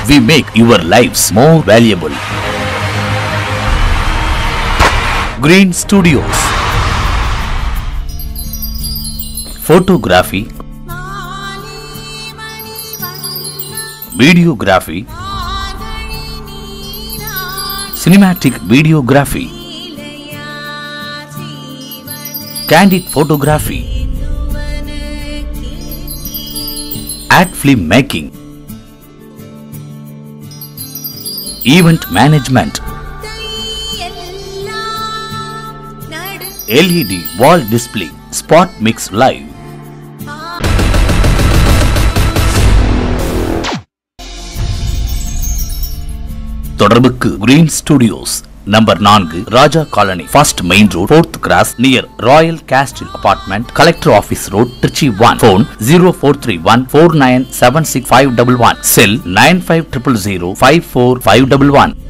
we make your lives more valuable. Green Studios Photography Videography Cinematic Videography Candid Photography Ad Film Making Event Management LED Wall Display Spot Mix Live தொடர்புக்கு green studios number நான்கு Raja colony first main road fourth cross near royal castle apartment collector office road Trichy one phone zero four three one four nine seven six five double one cell nine five triple zero five four five double one